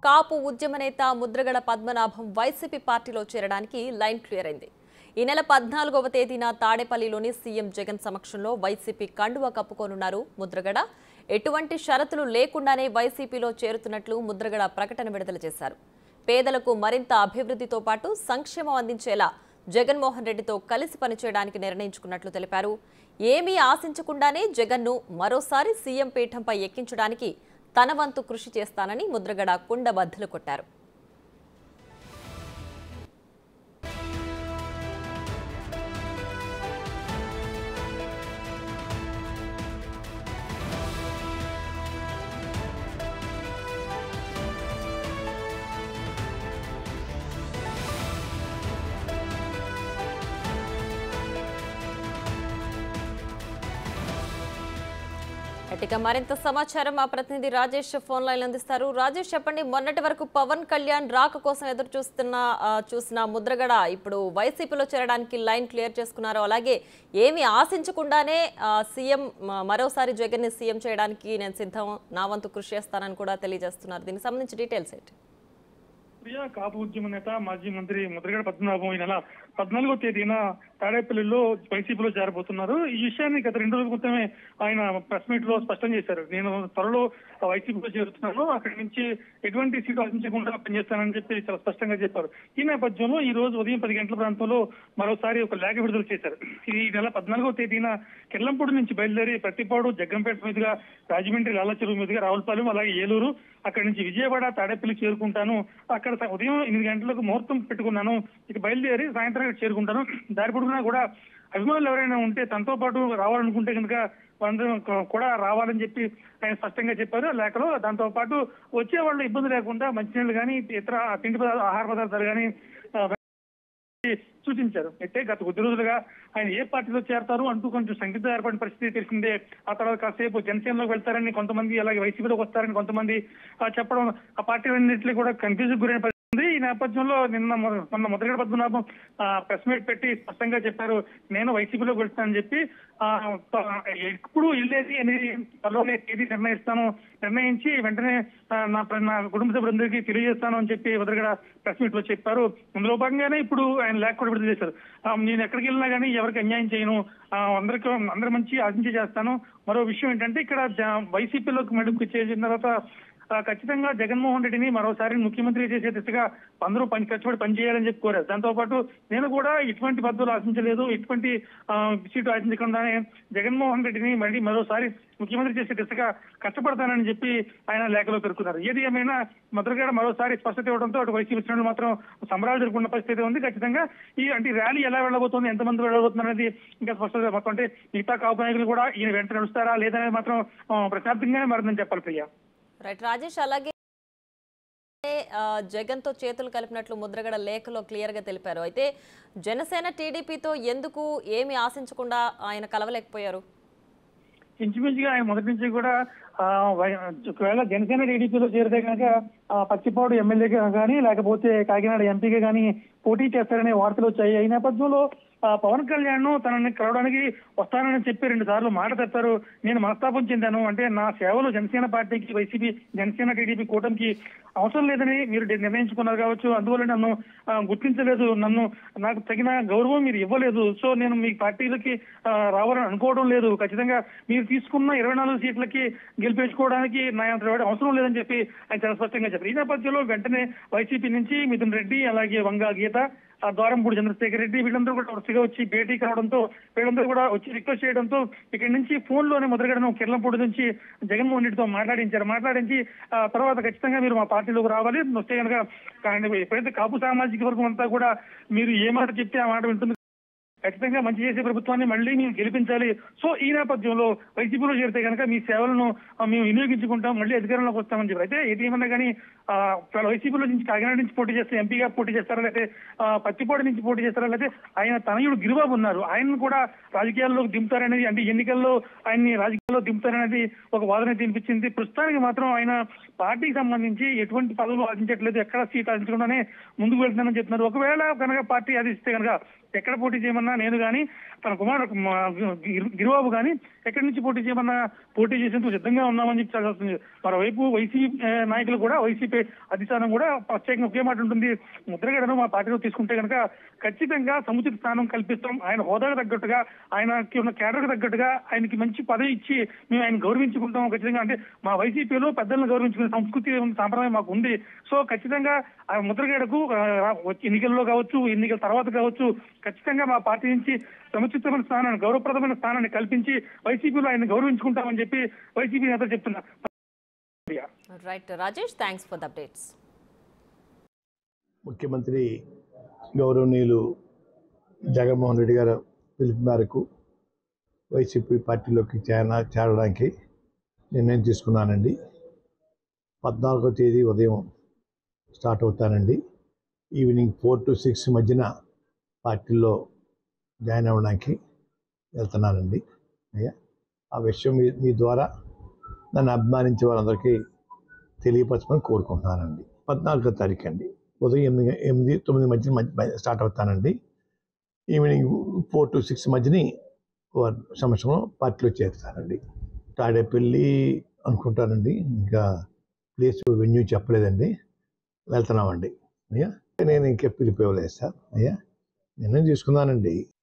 కాపు ఉద్యమ నేత ముద్రగడ పద్మనాభం వైసీపీ పార్టీలో చేరడానికి లైన్ క్లియర్ అయింది ఈ నెల పద్నాలుగవ తేదీన తాడేపల్లిలోని సీఎం జగన్ సమక్షంలో వైసీపీ కండువా కప్పుకోనున్నారు ముద్రగడ ఎటువంటి షరతులు లేకుండానే వైసీపీలో చేరుతున్నట్లు ముద్రగడ ప్రకటన విడుదల చేశారు పేదలకు మరింత అభివృద్ధితో పాటు సంక్షేమం అందించేలా జగన్మోహన్ రెడ్డితో కలిసి పనిచేయడానికి నిర్ణయించుకున్నట్లు తెలిపారు ఏమీ ఆశించకుండానే జగన్ను మరోసారి సీఎం పీఠంపై ఎక్కించడానికి తన వంతు కృషి చేస్తానని ముద్రగడ కుండబద్దలు కొట్టారు ఇక మరింత సమాచారం మా ప్రతినిధి రాజేష్ ఫోన్ లైన్ అందిస్తారు రాజేష్ చెప్పండి మొన్నటి వరకు పవన్ కళ్యాణ్ రాక కోసం ఎదురు చూస్తున్న ఆ, చూసిన ముద్రగడ ఇప్పుడు వైసీపీలో చేరడానికి లైన్ క్లియర్ చేసుకున్నారు అలాగే ఏమీ ఆశించకుండానే ఆ, సీఎం మ- మరోసారి జగన్ ని సీఎం చేయడానికి నేను సిద్ధం నా వంతు కృషి చేస్తానని కూడా తెలియజేస్తున్నారు దీనికి సంబంధించి డీటెయిల్స్ ఏంటి ప్రియా కాపు ఉద్యమ నేత మాజీ మంత్రి ముద్రగడ పద్మనాభం ఈ నెల పద్నాలుగో తేదీన తాడేపల్లిలో వైసీపీలో చేరబోతున్నారు ఈ విషయాన్ని గత రెండు రోజుల క్రితమే ఆయన ప్రెస్ మీట్ లో స్పష్టం చేశారు నేను త్వరలో వైసీపీలో చేరుతున్నాను అక్కడి నుంచి ఎటువంటి సీటు ఆశించకుండా పనిచేస్తానని చెప్పి చాలా స్పష్టంగా చెప్పారు ఈ నేపథ్యంలో ఈ రోజు ఉదయం పది గంటల ప్రాంతంలో మరోసారి ఒక లేఖ విడుదల చేశారు ఈ నెల పద్నాలుగో తేదీన కిర్లంపూడి నుంచి బయలుదేరి ప్రతిపాడు జగ్గంపేట మీదుగా రాజమండ్రి లాలచెరువు మీదుగా రావులపాలెం అలాగే ఏలూరు అక్కడి నుంచి విజయవాడ తాడేపల్లి చేరుకుంటాను అక్కడ స- ఉదయం ఎనిమిది గంటలకు ముహూర్తం పెట్టుకున్నాను ఇక బయలుదేరి సాయంత్రం ఇక్కడ చేరుకుంటాను దారి పొడుగునా కూడా అభిమానులు ఎవరైనా ఉంటే తనతో పాటు రావాలనుకుంటే కనుక వాళ్ళందరూ క- కూడా రావాలని చెప్పి ఆయన స్పష్టంగా చెప్పారు ఆ లేఖలో దాంతో పాటు వచ్చే వాళ్ళు ఇబ్బంది లేకుండా మంచినీళ్ళు కానీ ఇతర తిండి పదార్థాలు ఆహార పదార్థాలు కానీ సూచించారు అయితే గత కొద్ది రోజులుగా ఆయన ఏ పార్టీలో చేరతారు అంటూ కొంచెం సంగీతం ఏర్పడిన పరిస్థితి తెలిసిందే ఆ తర్వాత కాసేపు జనసేనలోకి వెళ్తారని కొంతమంది అలాగే వైసీపీలోకి వస్తారని కొంతమంది ఆ, చెప్పడం ఆ పార్టీలన్నింటినీ కూడా కన్ఫ్యూజ్ గురైన పరిస్థితి ఉంది. ఈ నేపథ్యంలో నిన్న మొ- మొన్న ముద్రగడ పద్మనాభం ప్రెస్ మీట్ పెట్టి స్పష్టంగా చెప్పారు నేను వైసీపీలోకి వెళ్తానని చెప్పి ఆ, త- ఎప్పుడు వెళ్ళేది అనేది త్వరలోనే తేదీ నిర్ణయిస్తాను నిర్ణయించి వెంటనే ఆ, నా ప్ర- నా కుటుంబ సభ్యులందరికీ తెలియజేస్తాను అని చెప్పి ముద్రగడ ప్రెస్ మీట్ లో చెప్పారు అందులో భాగంగానే ఇప్పుడు ఆయన లేఖ కూడా విడుదల చేశారు ఆ, నేను ఎక్కడికి వెళ్ళినా కానీ ఎవరికి అన్యాయం చేయను ఆ, అందరికీ అందరి మంచి ఆశించి చేస్తాను మరో విషయం ఏంటంటే ఇక్కడ జ- వైసీపీలోకి మడుపు చేసిన తర్వాత ఆ, ఖచ్చితంగా జగన్మోహన్ రెడ్డిని మరోసారి ముఖ్యమంత్రి చేసే దిశగా అందరూ పని కష్టపడి పనిచేయాలని చెప్పి కోరారు దాంతో పాటు నేను కూడా ఇటువంటి పద్ధతులు ఆశించలేదు ఇటువంటి ఆ, సీటు ఆశించకుండానే జగన్మోహన్ రెడ్డిని మళ్ళీ మరోసారి ముఖ్యమంత్రి చేసే దిశగా కష్టపడతానని చెప్పి ఆయన లేఖలో పేర్కొన్నారు ఏది ఏమైనా ముద్రగడ మరోసారి స్పష్టత ఇవ్వడంతో అటు వైసీపీ శ్రేణులు మాత్రం సంబరాలు జరుపుకున్న పరిస్థితి ఉంది ఖచ్చితంగా ఈ అంటే ఈ ర్యాలీ ఎలా వెళ్ళబోతోంది ఎంతమంది వెళ్ళబోతున్నారు అనేది ఇంకా స్పష్టత మొత్తం అంటే మిగతా కాపు నాయకులు కూడా ఈయన వెంట నడుస్తారా లేదనేది మాత్రం ఆ, ప్రశాంతంగానే మారిందని చెప్పాలి ప్రియా రైట్ రాజేష్ అలాగే ఆ, జగన్తో చేతులు కలిపినట్లు ముద్రగడ లేఖలో క్లియర్ గా తెలిపారు అయితే జనసేన టీడీపీతో ఎందుకు ఏమి ఆశించకుండా ఆయన కలవలేకపోయారు ఇంచుమించుగా ఆయన మొదటి నుంచి కూడా ఆ, వై- ఒకవేళ జనసేన టీడీపీలో చేరితే కనుక ఆ, పచ్చిపాడు ఎమ్మెల్యేగా కానీ లేకపోతే కాకినాడ ఎంపీగా కానీ పోటీ చేస్తారనే వార్తలు వచ్చాయి ఈ నేపథ్యంలో ఆ, పవన్ కళ్యాణ్ తనని కలవడానికి వస్తానని చెప్పి రెండు సార్లు మాట తప్పారు నేను మనస్తాపం చెందాను అంటే నా సేవలు జనసేన పార్టీకి వైసీపీ జనసేన టీడీపీ కూటమికి అవసరం లేదని మీరు డి- నిర్ణయించుకున్నారు కావచ్చు అందువల్ల నన్ను ఆ, గుర్తించలేదు నన్ను నాకు తగిన గౌరవం మీరు ఇవ్వలేదు సో నేను మీ పార్టీలకి ఆ, రావాలని అనుకోవడం లేదు ఖచ్చితంగా మీరు తీసుకున్న ఇరవై నాలుగు సీట్లకి గెలిపించుకోవడానికి నా అంత అవసరం లేదని చెప్పి ఆయన చాలా స్పష్టంగా చెప్పారు ఈ నేపథ్యంలో వెంటనే వైసీపీ నుంచి మిథున్ రెడ్డి అలాగే వంగా గీత ఆ ద్వారంపూడి చంద్రశేఖర్ రెడ్డి వీళ్ళందరూ కూడా వరుసగా వచ్చి భేటీ కావడంతో వీళ్ళందరూ కూడా వచ్చి రిక్వెస్ట్ చేయడంతో ఇక్కడి నుంచి ఫోన్ లోనే మొదలుగడను కిర్లంపూడి నుంచి జగన్మోహన్ రెడ్డితో మాట్లాడించారు మాట్లాడించి ఆ తర్వాత ఖచ్చితంగా మీరు మా పార్టీలోకి రావాలి వస్తే కనుక కానీ ఎప్పుడైతే కాపు సామాజిక వర్గం అంతా కూడా మీరు ఏ మాట చెప్తే ఆ మాట వింటుంది ఖచ్చితంగా మంచి చేసే ప్రభుత్వాన్ని మళ్ళీ మేము గెలిపించాలి సో ఈ నేపథ్యంలో వైసీపీలో చేరితే కనుక మీ సేవలను ఆ, మేము వినియోగించుకుంటాం మళ్ళీ అధికారంలోకి వస్తామని చెప్పి అయితే ఏది ఏమన్నా కానీ ఆ, ఒకవేళ వైసీపీలో నుంచి కాకినాడ నుంచి పోటీ చేస్తే ఎంపీగా పోటీ చేస్తారా లేకపోతే ఆ, పత్తిపాడు నుంచి పోటీ చేస్తారా లేకపోతే ఆయన తనయుడు గిరిబాబు ఉన్నారు ఆయనను కూడా రాజకీయాల్లోకి దింపుతారనేది అంటే ఎన్నికల్లో ఆయన్ని రాజకీయాల్లో దింపుతారనేది ఒక వాదన అయితే వినిపించింది ప్రస్తుతానికి మాత్రం ఆయన పార్టీకి సంబంధించి ఎటువంటి పదవులు ఆశించట్లేదు ఎక్కడ సీట్ ఆశించకుండానే ముందుకు వెళ్తున్నానని చెప్తున్నారు ఒకవేళ కనుక పార్టీ ఆశిస్తే కనుక ఎక్కడ పోటీ చేయమన్నా నేను కానీ తన కుమారుడు మా గిరి- గిరిబాబు కానీ ఎక్కడి నుంచి పోటీ చేయమన్నా పోటీ చేసేందుకు సిద్ధంగా ఉన్నామని చెప్పి చెప్పాల్సింది మరోవైపు వైసీపీ ఆ, నాయకులు కూడా వైసీపీ అధిష్టానం కూడా ప్రత్యేకంగా ఒకే మాట ఉంటుంది ముద్రగడను మా పార్టీలో తీసుకుంటే కనుక ఖచ్చితంగా సముచిత స్థానం కల్పిస్తాం ఆయన హోదాకు తగ్గట్టుగా ఆయనకి ఉన్న కేడర్కు తగ్గట్టుగా ఆయనకి మంచి పదవి ఇచ్చి మేము ఆయన గౌరవించుకుంటాం ఖచ్చితంగా అంటే మా వైసీపీలో పెద్దలను గౌరవించుకునే సంస్కృతి సాంప్రదాయం మాకు ఉంది సో ఖచ్చితంగా ఆ ముద్రగడకు ఆ, వచ్చే ఎన్నికల్లో కావచ్చు ఎన్నికల తర్వాత కావచ్చు ఖచ్చితంగా మా పార్టీ నుంచి సముచితమైన స్థానాన్ని గౌరవప్రదమైన స్థానాన్ని కల్పించి వైసీపీలో ఆయన గౌరవించుకుంటామని చెప్పి వైసీపీ నేతలు చెప్తున్నారు right Rajesh thanks for the updates ముఖ్యమంత్రి గౌరవనీయులు జగన్మోహన్ రెడ్డి గారు పిలుపు మేరకు వైసీపీ పార్టీలోకి చేర చేరడానికి నిర్ణయం తీసుకున్నానండి పద్నాలుగో తేదీ ఉదయం స్టార్ట్ అవుతానండి ఈవినింగ్ ఫోర్ టు సిక్స్ మధ్యన పార్టీలో జాయిన్ అవ్వడానికి వెళ్తున్నానండి అయ్యా ఆ విషయం మీ మీ ద్వారా నన్ను అభిమానించే వాళ్ళందరికీ తెలియపరచమని కోరుకుంటున్నానండి పద్నాలుగో తారీఖు అండి ఉదయం ఎనిమిది ఎనిమిది తొమ్మిది మధ్య మధ్య స్టార్ట్ అవుతానండి ఈవినింగ్ ఫోర్ టు సిక్స్ మధ్యని వారి సంవత్సరంలో పార్టీలో చేరుతానండి తాడేపల్లి అనుకుంటానండి ఇంకా ప్లేస్ వెన్యూ చెప్పలేదండి వెళ్తున్నామండి అయ్యా నేను ఇంకా పిలిపివ్వలేదు సార్ అయ్యా నిర్ణయం తీసుకున్నానండి